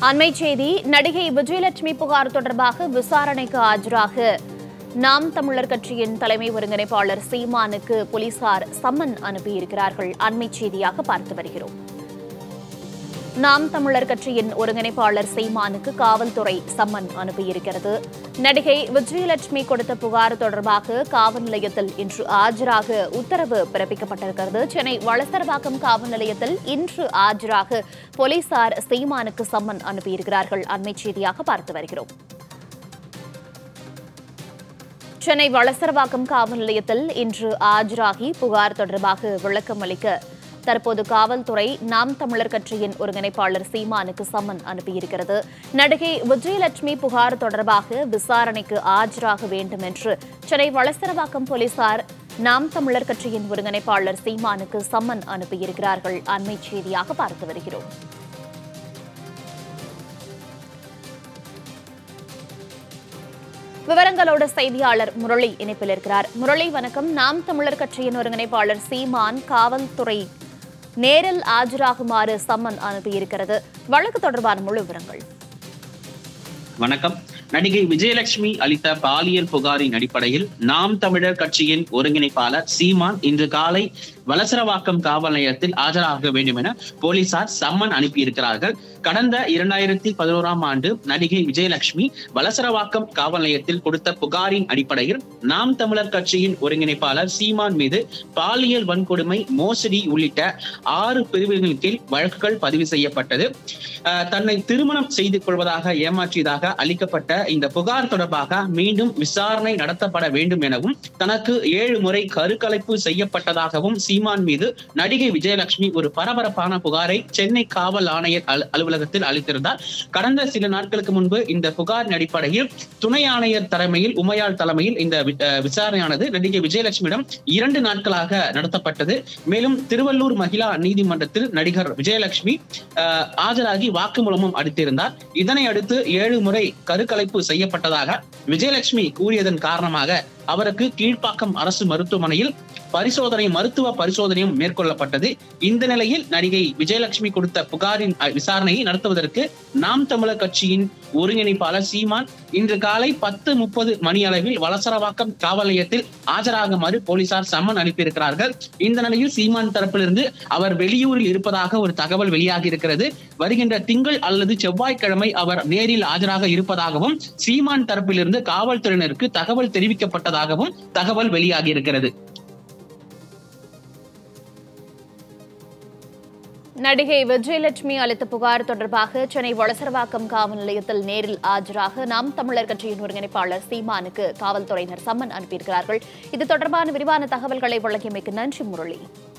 அண்மை செய்தி நடிகை விஜயலட்சுமி புகார் தொடர்பாக விசாரணைக்கு ஆஜராக நாம் தமிழர் கட்சியின் தலைமை ஒருங்கிணைப்பாளர் சீமானுக்கு போலீசார் சம்மன் அனுப்பியிருக்கிறார்கள் அண்மை செய்தியாக பார்த்து வருகிறோம் நாம் தமிழர் கட்சியின் ஒருங்கிணைப்பாளர் சீமானுக்கு காவல்துறை சம்மன் அனுப்பியிருக்கிறது நடிகை விஜயலட்சுமி கொடுத்த புகார் தொடர்பாக காவல் நிலையத்தில் இன்று ஆஜராக உத்தரவு பிறப்பிக்கப்பட்டிருக்கிறது சென்னை வளசரவாக்கம் காவல் நிலையத்தில் இன்று ஆஜராக போலீசார் சீமானுக்கு சம்மன் அனுப்பியிருக்கிறார்கள் அண்மை செய்தியாக பார்த்து வருகிறோம் சென்னை வளசரவாக்கம் காவல் நிலையத்தில் இன்று ஆஜராகி புகார் தொடர்பாக விளக்கம் அளிக்க தற்போது காவல்துறை நாம் தமிழர் கட்சியின் ஒருங்கிணைப்பாளர் சீமானுக்கு சம்மன் அனுப்பியிருக்கிறது நடிகை விஜயலட்சுமி புகார் தொடர்பாக விசாரணைக்கு ஆஜராக வேண்டும் என்று சென்னை வளசரவாக்கம் போலீசார் நாம் தமிழர் கட்சியின் ஒருங்கிணைப்பாளர் சீமானுக்கு சம்மன் அனுப்பியிருக்கிறார்கள் அண்மை செய்தியாக பார்த்து வருகிறோம் விவரங்களோட செய்தியாளர் முரளி இணைப்பில் இருக்கிறார் முரளி வணக்கம் நாம் தமிழர் கட்சியின் ஒருங்கிணைப்பாளர் சீமான் காவல்துறை நேரில் ஆஜராகுமாறு சம்மன் அனுப்பியிருக்கிறது வழக்கு தொடர்பான முழு விவரங்கள் வணக்கம் நடிகை விஜயலட்சுமி அளித்த பாலியல் புகாரின் அடிப்படையில் நாம் தமிழர் கட்சியின் ஒருங்கிணைப்பாளர் சீமான் இன்று காலை வலசரவாக்கம் காவல் நிலையத்தில் ஆஜராக வேண்டும் என போலீசார் சம்மன் அனுப்பியிருக்கிறார்கள் கடந்த இரண்டாயிரத்தி பதினோராம் ஆண்டு நடிகை விஜயலட்சுமி வலசரவாக்கம் காவல் நிலையத்தில் கொடுத்த புகாரின் அடிப்படையில் நாம் தமிழர் கட்சியின் ஒருங்கிணைப்பாளர் சீமான் மீது பாலியல் வன்கொடுமை மோசடி உள்ளிட்ட ஆறு பிரிவுகளின் கீழ் வழக்குகள் பதிவு செய்யப்பட்டது அஹ், தன்னை திருமணம் செய்து கொள்வதாக ஏமாற்றியதாக அளிக்கப்பட்ட இந்த புகார் தொடர்பாக மீண்டும் விசாரணை நடத்தப்பட வேண்டும் எனவும் தனக்கு ஏழு முறை கருக்கலைப்பு செய்யப்பட்டதாகவும் சீமான் மீது நடிகை விஜயலட்சுமி ஒரு பரபரப்பான புகாரை சென்னை காவல் ஆணையர் அலு- அலுவலகத்தில் அளித்திருந்தார் கடந்த சில நாட்களுக்கு முன்பு இந்த புகாரின் அடிப்படையில் துணை ஆணையர் தலைமையில் உமையாள் தலைமையில் இந்த வி- அஹ் விசாரணையானது நடிகை விஜயலட்சுமியிடம் இரண்டு நாட்களாக நடத்தப்பட்டது மேலும் திருவள்ளூர் மகிழா நீதிமன்றத்தில் நடிகர் விஜயலட்சுமி அஹ், ஆஜராகி வாக்குமூலமும் அளித்திருந்தார் இதனை அடுத்து ஏழு முறை கருக்கலைப்பு செய்யப்பட்டதாக விஜயலட்சுமி கூறியதன் காரணமாக அவருக்கு கீழ்ப்பாக்கம் அரசு மருத்துவமனையில் பரிசோதனை மருத்துவ பரிசோதனையும் மேற்கொள்ளப்பட்டது இந்த நிலையில் நடிகை விஜயலட்சுமி கொடுத்த புகாரின் அஹ், விசாரணையை நடத்துவதற்கு நாம் தமிழர் கட்சியின் ஒருங்கிணைப்பாளர் சீமான் இன்று காலை பத்து முப்பது மணி அளவில் வலசரவாக்கம் காவல் நிலையத்தில் ஆஜராகுமாறு போலீசார் சம்மன் அனுப்பியிருக்கிறார்கள் இந்த நிலையில் சீமான் தரப்பிலிருந்து அவர் வெளியூரில் இருப்பதாக ஒரு தகவல் வெளியாகி இருக்கிறது வருகின்ற திங்கள் அல்லது செவ்வாய்க்கிழமை அவர் நேரில் ஆஜராக இருப்பதாகவும் சீமான் தரப்பிலிருந்து காவல்துறையினருக்கு தகவல் தெரிவிக்கப்பட்டதாகவும் தகவல் வெளியாகி இருக்கிறது நடிகை விஜயலட்சுமி அளித்த புகார் தொடர்பாக சென்னை வளசரவாக்கம் காவல் நிலையத்தில் நேரில் ஆஜராக நாம் தமிழர் கட்சியின் ஒருங்கிணைப்பாளர் சீமானுக்கு காவல்துறையினர் சம்மன் அனுப்பியிருக்கிறார்கள் இது தொடர்பான விரிவான தகவல்களை வழங்கியமைக்கு நன்றி முரளி